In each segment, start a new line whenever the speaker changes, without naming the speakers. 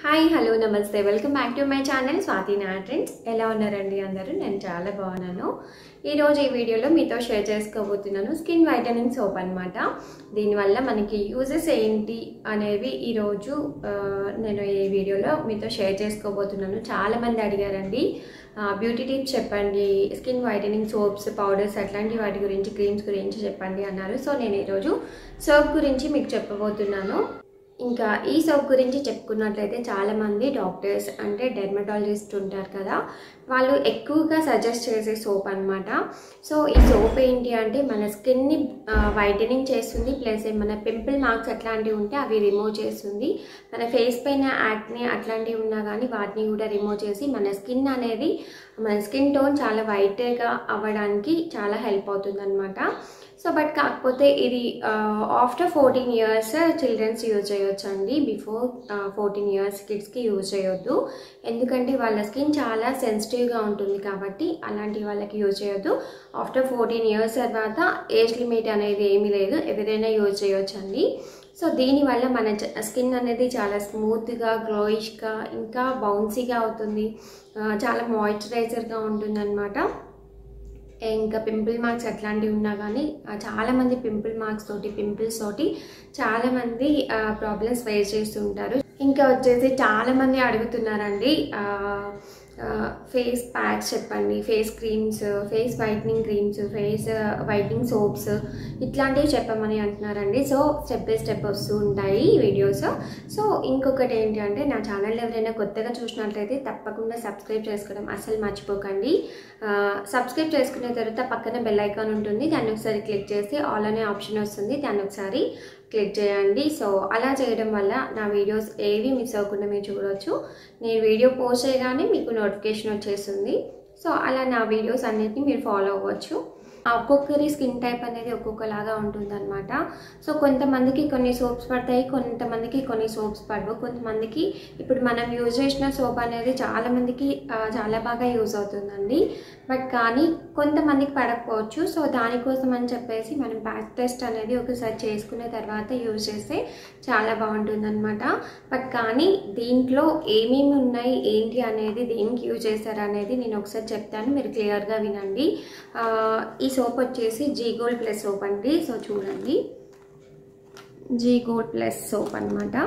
hi hello నమస్తే welcome back to my channel Swathi నాట్రెండ్స్ ఎలా ఉన్నారండి అందరూ నేను చాలా బాగున్నాను ఈరోజు ఈ వీడియోలో మీతో షేర్ చేసుకోబోతున్నాను స్కిన్ వైటనింగ్ సోప్ అనమాట దీనివల్ల మనకి యూజెస్ ఏంటి అనేవి ఈరోజు ఆ, నేను ఈ వీడియోలో మీతో షేర్ చేసుకోబోతున్నాను చాలామంది అడిగారండి బ్యూటీ టిప్స్ చెప్పండి స్కిన్ వైటనింగ్ సోప్స్ పౌడర్స్ అట్లాంటి వాటి గురించి క్రీమ్స్ గురించి చెప్పండి అన్నారు సో నేను ఈరోజు సోప్ గురించి మీకు చెప్పబోతున్నాను ఇంకా ఈ సోప్ గురించి చెప్పుకున్నట్లయితే చాలామంది డాక్టర్స్ అంటే డెర్మటాలజిస్ట్ ఉంటారు కదా వాళ్ళు ఎక్కువగా సజెస్ట్ చేసే సోప్ అనమాట సో ఈ సోప్ ఏంటి అంటే మన స్కిన్ని వైటనింగ్ చేస్తుంది ప్లస్ ఏమైనా పింపుల్ మార్క్స్ అట్లాంటివి ఉంటే అవి రిమూవ్ చేస్తుంది మన ఫేస్ పైన యాక్ని అట్లాంటివి ఉన్నా కానీ వాటిని కూడా రిమూవ్ చేసి మన స్కిన్ అనేది మన స్కిన్ టోన్ చాలా వైట్గా అవ్వడానికి చాలా హెల్ప్ అవుతుంది అనమాట సో బట్ కాకపోతే ఇది after fourteen years childrens use చేయొచ్చు అండి బిఫోర్ ఫోర్టీన్ ఇయర్స్ కిడ్స్కి యూజ్ చేయొద్దు ఎందుకంటే వాళ్ళ స్కిన్ చాలా సెన్సిటివ్గా ఉంటుంది కాబట్టి అలాంటి వాళ్ళకి యూజ్ చేయొద్దు ఆఫ్టర్ ఫోర్టీన్ ఇయర్స్ తర్వాత ఏజ్ లిమిట్ అనేది ఏమీ లేదు ఎవరైనా యూజ్ చేయొచ్చు అండి సో దీనివల్ల మన స్కిన్ అనేది చాలా స్మూత్గా గ్లోయిష్గా ఇంకా బౌన్సీగా అవుతుంది ఆ, చాలా మాయిశ్చరైజర్గా ఉంటుంది అనమాట ఇంకా పింపుల్ మార్క్స్ అట్లాంటివి ఉన్నా కానీ ఆ, చాలామంది పింపుల్ మార్క్స్ తోటి పింపుల్స్ తోటి చాలామంది ప్రాబ్లమ్స్ ఫేస్ చేస్తుంటారు ఇంకా వచ్చేసి చాలామంది అడుగుతున్నారండి ఫేస్ ప్యాక్స్ చెప్పండి face creams face whitening creams face whitening soaps ఇట్లాంటివి చెప్పమని అంటున్నారండి సో స్టెప్ బై స్టెప్ వస్తూ ఉంటాయి వీడియోస్ సో ఇంకొకటి ఏంటి అంటే నా ఛానల్ ఎవరైనా కొత్తగా చూసినట్లయితే తప్పకుండా సబ్స్క్రైబ్ చేసుకోవడం అస్సలు మర్చిపోకండి సబ్స్క్రైబ్ చేసుకున్న తర్వాత పక్కన బెల్ ఐకాన్ ఉంటుంది దాన్ని ఒకసారి క్లిక్ చేసి ఆల్ అనే ఆప్షన్ వస్తుంది దాన్ని ఒకసారి క్లిక్ చేయండి సో అలా చేయడం వల్ల నా వీడియోస్ ఏవి మిస్ అవ్వకుండా మీరు చూడవచ్చు నేను వీడియో పోస్ట్ చేయగానే మీకు నోటిఫికేషన్ వచ్చేస్తుంది సో అలా నా వీడియోస్ అన్నిటిని మీరు ఫాలో అవ్వచ్చు ఒక్కొక్కరి స్కిన్ టైప్ అనేది ఒక్కొక్కలాగా ఉంటుందన్నమాట సో కొంతమందికి కొన్ని సోప్స్ పడతాయి కొంతమందికి కొన్ని సోప్స్ పడవు కొంతమందికి ఇప్పుడు మనం యూజ్ చేసిన సోప్ అనేది చాలామందికి ఆ, చాలా బాగా యూజ్ అవుతుందండి బట్ కానీ కొంతమందికి పడకపోవచ్చు సో దానికోసం అని చెప్పేసి మనం బ్యాక్ టెస్ట్ అనేది ఒకసారి చేసుకున్న తర్వాత యూజ్ చేస్తే చాలా బాగుంటుందన్నమాట బట్ కానీ దీంట్లో ఏమేమి ఉన్నాయి ఏంటి అనేది దేనికి యూజ్ చేస్తారు అనేది నేను ఒకసారి చెప్తాను మీరు క్లియర్గా వినండి ఆ, ఈ సోప్ వచ్చేసి జీ గోల్డ్ ప్లస్ సోప్ అండి సో చూడండి జీ గోల్డ్ ప్లస్ సోప్ అన్నమాట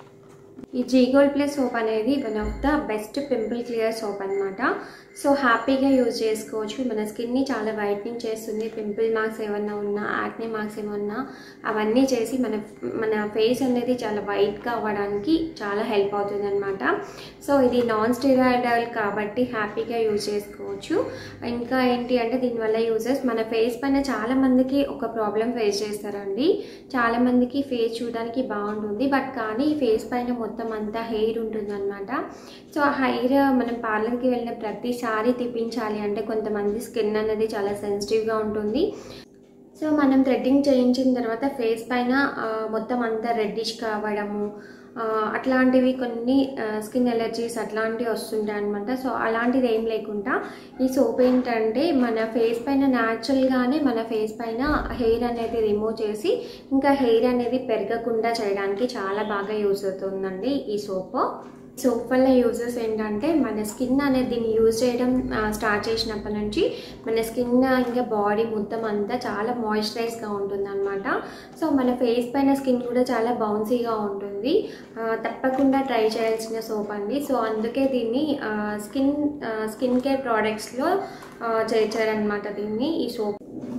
ఈ జీ గోల్డ్ ప్లస్ సోప్ అనేది one of the best pimple clear soap అనమాట సో హ్యాపీగా యూజ్ చేసుకోవచ్చు మన స్కిన్ని చాలా వైట్నింగ్ చేస్తుంది పింపుల్ మార్క్స్ ఏమన్నా ఉన్నా యాక్ని మార్క్స్ ఏమన్నా అవన్నీ చేసి మన మన ఫేస్ అనేది చాలా వైట్గా అవ్వడానికి చాలా హెల్ప్ అవుతుంది అనమాట సో ఇది నాన్ స్టెరాయిడల్ కాబట్టి హ్యాపీగా యూజ్ చేసుకోవచ్చు ఇంకా ఏంటి అంటే దీనివల్ల యూజెస్ మన ఫేస్ పైన చాలా మందికి ఒక ప్రాబ్లం ఫేస్ చేస్తారండి చాలా మందికి ఫేస్ చూడడానికి బాగుంటుంది బట్ కానీ ఫేస్ పైన మొత్తం అంతా హెయిర్ ఉంటుంది అనమాట సో ఆ హెయిర్ మనం పార్లర్కి వెళ్ళిన ప్రతిసారి తిప్పించాలి అంటే కొంతమంది స్కిన్ అనేది చాలా సెన్సిటివ్గా ఉంటుంది సో మనం థ్రెడ్డింగ్ చేయించిన తర్వాత ఫేస్ పైన ఆ, మొత్తం అంతా రెడ్డిష్ కావడము ఆ, అట్లాంటివి కొన్ని స్కిన్ ఎలర్జీస్ అట్లాంటివి వస్తుంటాయి అనమాట సో అలాంటిది ఏం లేకుండా ఈ సోప్ ఏంటంటే మన ఫేస్ పైన న్యాచురల్గానే మన ఫేస్ పైన హెయిర్ అనేది రిమూవ్ చేసి ఇంకా హెయిర్ అనేది పెరగకుండా చేయడానికి చాలా బాగా యూజ్ అవుతుందండి ఈ సోప్ సోప్ వల్ల యూజెస్ ఏంటంటే మన స్కిన్ అనేది దీన్ని యూజ్ చేయడం స్టార్ట్ చేసినప్పటి నుంచి మన స్కిన్ ఇంకా బాడీ మొత్తం అంతా చాలా మాయిశ్చరైజ్గా ఉంటుంది అనమాట సో మన ఫేస్ పైన స్కిన్ కూడా చాలా బౌన్సీగా ఉంటుంది ఆ, తప్పకుండా ట్రై చేయాల్సిన సోప్ అండి సో అందుకే దీన్ని స్కిన్ స్కిన్ కేర్ ప్రోడక్ట్స్లో చేర్చారనమాట దీన్ని ఈ సోప్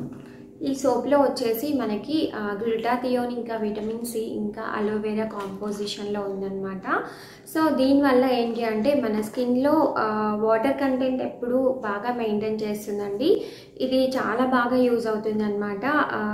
ఈ సోప్లో వచ్చేసి మనకి గ్లూటాథియోన్ ఇంకా విటమిన్ సి ఇంకా అలోవెరా కాంపోజిషన్లో ఉందన్నమాట సో దీనివల్ల ఏంటి అంటే మన స్కిన్లో వాటర్ కంటెంట్ ఎప్పుడు బాగా మెయింటైన్ చేస్తుందండి ఇది చాలా బాగా యూజ్ అవుతుంది అనమాట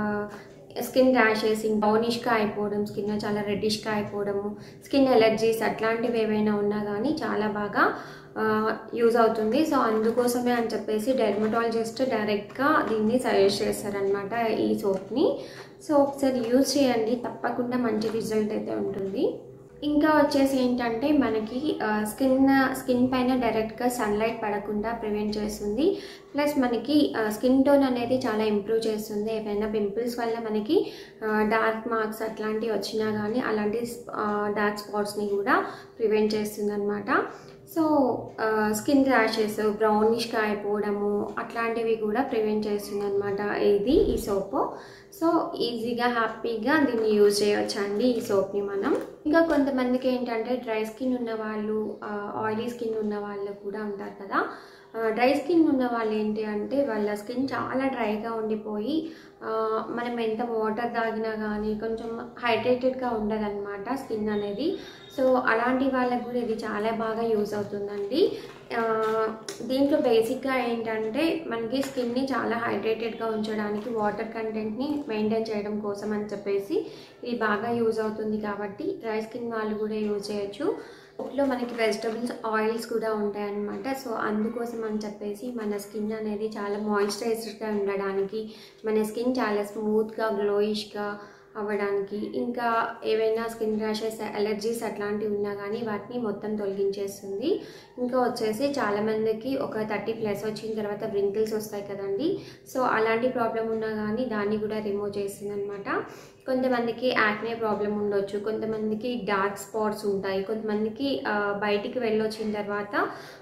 స్కిన్ ర్యాషెస్ బ్రౌనిష్గా అయిపోవడం స్కిన్ చాలా రెడ్డిష్గా అయిపోవడము స్కిన్ ఎలర్జీస్ అట్లాంటివి ఏవైనా ఉన్నా కానీ చాలా బాగా యూజ్ అవుతుంది సో అందుకోసమే అని చెప్పేసి డెర్మటాలజిస్ట్ డైరెక్ట్గా దీన్ని సజెస్ట్ చేస్తారనమాట ఈ సోప్ని సో ఒకసారి యూజ్ చేయండి తప్పకుండా మంచి రిజల్ట్ అయితే ఉంటుంది ఇంకా వచ్చేసి ఏంటంటే మనకి స్కిన్ స్కిన్ పైన డైరెక్ట్గా సన్లైట్ పడకుండా ప్రివెంట్ చేస్తుంది ప్లస్ మనకి స్కిన్ టోన్ అనేది చాలా ఇంప్రూవ్ చేస్తుంది ఏవైనా పింపుల్స్ వల్ల మనకి డార్క్ మార్క్స్ అట్లాంటివి వచ్చినా కానీ అలాంటి డార్క్ స్పాట్స్ని కూడా ప్రివెంట్ చేస్తుంది అనమాట సో స్కిన్ ర్యాషెస్ బ్రౌనిష్గా అయిపోవడము అట్లాంటివి కూడా ప్రివెంట్ చేస్తుంది అనమాట ఇది ఈ సోపు సో ఈజీగా హ్యాపీగా దీన్ని యూజ్ చేయొచ్చు అండి ఈ సోప్ని మనం ఇంకా కొంతమందికి ఏంటంటే డ్రై స్కిన్ ఉన్న వాళ్ళు ఆయిలీ స్కిన్ ఉన్న వాళ్ళు కూడా ఉంటారు కదా డ్రై స్కిన్ ఉన్న వాళ్ళు ఏంటి అంటే వాళ్ళ స్కిన్ చాలా డ్రైగా ఉండిపోయి ఆ, మనం ఎంత వాటర్ తాగినా కానీ కొంచెం హైడ్రేటెడ్గా ఉండదన్నమాట స్కిన్ అనేది సో అలాంటి వాళ్ళకు కూడా ఇది చాలా బాగా యూజ్ అవుతుందండి ఆ, దీంట్లో బేసిక్గా ఏంటంటే మనకి స్కిన్ని చాలా హైడ్రేటెడ్గా ఉంచడానికి వాటర్ కంటెంట్ని మెయింటైన్ చేయడం కోసం అని చెప్పేసి ఇది బాగా యూజ్ అవుతుంది కాబట్టి డ్రై స్కిన్ వాళ్ళు కూడా యూజ్ చేయొచ్చు లో మనకి వెజిటబుల్స్ ఆయిల్స్ కూడా ఉంటాయన్నమాట సో అందుకోసం అని చెప్పేసి మన స్కిన్ అనేది చాలా మాయిశ్చరైజ్డ్గా ఉండడానికి మన స్కిన్ చాలా స్మూత్గా గ్లోయిష్గా అవ్వడానికి ఇంకా ఏవైనా స్కిన్ ర్యాషెస్ అలర్జీస్ అట్లాంటివి ఉన్నా కానీ వాటిని మొత్తం తొలగించేస్తుంది ఇంకా వచ్చేసి చాలామందికి ఒక థర్టీ ప్లస్ వచ్చిన తర్వాత వ్రింకిల్స్ వస్తాయి కదండి సో అలాంటి ప్రాబ్లం ఉన్నా కానీ దాన్ని కూడా రిమూవ్ చేస్తుంది అనమాట కొంతమందికి యాక్నే ప్రాబ్లం ఉండొచ్చు కొంతమందికి డార్క్ స్పాట్స్ ఉంటాయి కొంతమందికి ఆ, బయటికి వెళ్ళొచ్చిన తర్వాత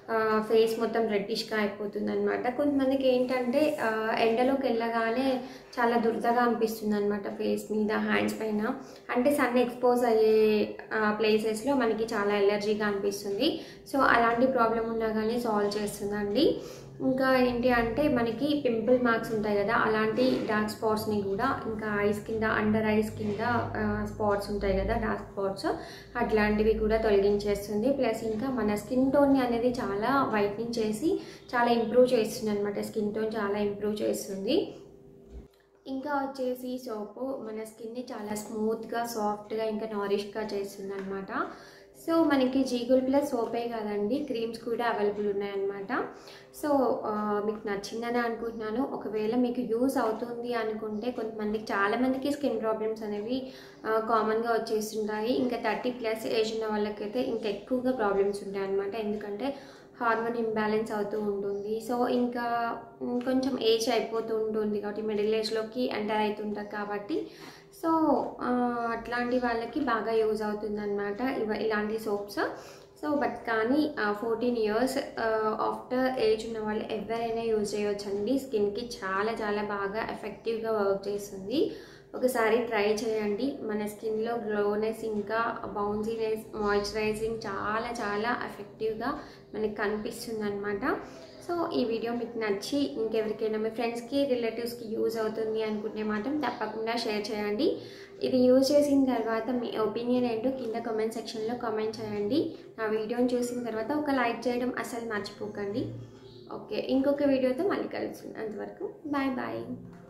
ఫేస్ మొత్తం రెడ్డిష్గా అయిపోతుంది అనమాట కొంతమందికి ఏంటంటే ఆ, ఎండలోకి వెళ్ళగానే చాలా దురదగా అనిపిస్తుంది అనమాట ఫేస్ మీద హ్యాండ్స్ పైన అంటే సన్ ఎక్స్పోజ్ అయ్యే ప్లేసెస్లో మనకి చాలా ఎలర్జీగా అనిపిస్తుంది సో అలాంటి ప్రాబ్లం ఉన్నా కానీ సాల్వ్ చేస్తుందండి ఇంకా ఏంటి అంటే మనకి పింపుల్ మార్క్స్ ఉంటాయి కదా అలాంటి డార్క్ స్పాట్స్ని కూడా ఇంకా ఐస్ కింద అండర్ ఐస్ కింద స్పాట్స్ ఉంటాయి కదా డార్క్ స్పాట్స్ అట్లాంటివి కూడా తొలగించేస్తుంది ప్లస్ ఇంకా మన స్కిన్ టోన్ని అనేది చాలా వైట్నింగ్ చేసి చాలా ఇంప్రూవ్ చేస్తుంది అనమాట స్కిన్ టోన్ చాలా ఇంప్రూవ్ చేస్తుంది ఇంకా వచ్చేసి సోపు మన స్కిన్ని చాలా స్మూత్గా సాఫ్ట్గా ఇంకా నారిష్గా చేస్తుంది అనమాట సో మనకి జీగుల్ ప్లస్ సోపే కదండి క్రీమ్స్ కూడా అవైలబుల్ ఉన్నాయన్నమాట సో ఆ, మీకు నచ్చిందని అనుకుంటున్నాను ఒకవేళ మీకు యూస్ అవుతుంది అనుకుంటే కొంతమందికి చాలామందికి స్కిన్ ప్రాబ్లమ్స్ అనేవి కామన్గా వచ్చేస్తుంటాయి ఇంకా థర్టీ ప్లస్ ఏజ్ ఉన్న వాళ్ళకైతే ఇంకా ఎక్కువగా ప్రాబ్లమ్స్ ఉంటాయి అన్నమాట ఎందుకంటే హార్మోన్ ఇంబ్యాలెన్స్ అవుతూ ఉంటుంది సో ఇంకా మ్, కొంచెం ఏజ్ అయిపోతూ ఉంటుంది కాబట్టి మిడిల్ ఏజ్లోకి ఎంటర్ అవుతుంటారు కాబట్టి సో ఆ, అట్లాంటి వాళ్ళకి బాగా యూజ్ అవుతుంది అనమాట ఇవ ఇలాంటి సోప్స్ సో బట్ కానీ ఫోర్టీన్ ఇయర్స్ ఆఫ్టర్ ఏజ్ ఉన్న వాళ్ళు ఎవరైనా యూజ్ చేయొచ్చండి స్కిన్కి చాలా చాలా బాగా ఎఫెక్టివ్గా వర్క్ చేస్తుంది ఒకసారి ట్రై చేయండి మన స్కిన్లో గ్లోనెస్ ఇంకా బౌన్సీనెస్ మాయిశ్చరైజింగ్ చాలా చాలా ఎఫెక్టివ్గా మనకి కనిపిస్తుంది అనమాట సో ఈ వీడియో మీకు నచ్చి ఇంకెవరికైనా మీ ఫ్రెండ్స్కి రిలేటివ్స్కి యూజ్ అవుతుంది అనుకుంటే మాత్రం తప్పకుండా షేర్ చేయండి ఇది యూజ్ చేసిన తర్వాత మీ ఒపీనియన్ ఏంటో కింద కామెంట్ సెక్షన్లో కామెంట్ చేయండి నా వీడియోని చూసిన తర్వాత ఒక లైక్ చేయడం అసలు మర్చిపోకండి ఓకే ఇంకొక వీడియోతో మళ్ళీ కలుస్తుంది అంతవరకు బాయ్ బాయ్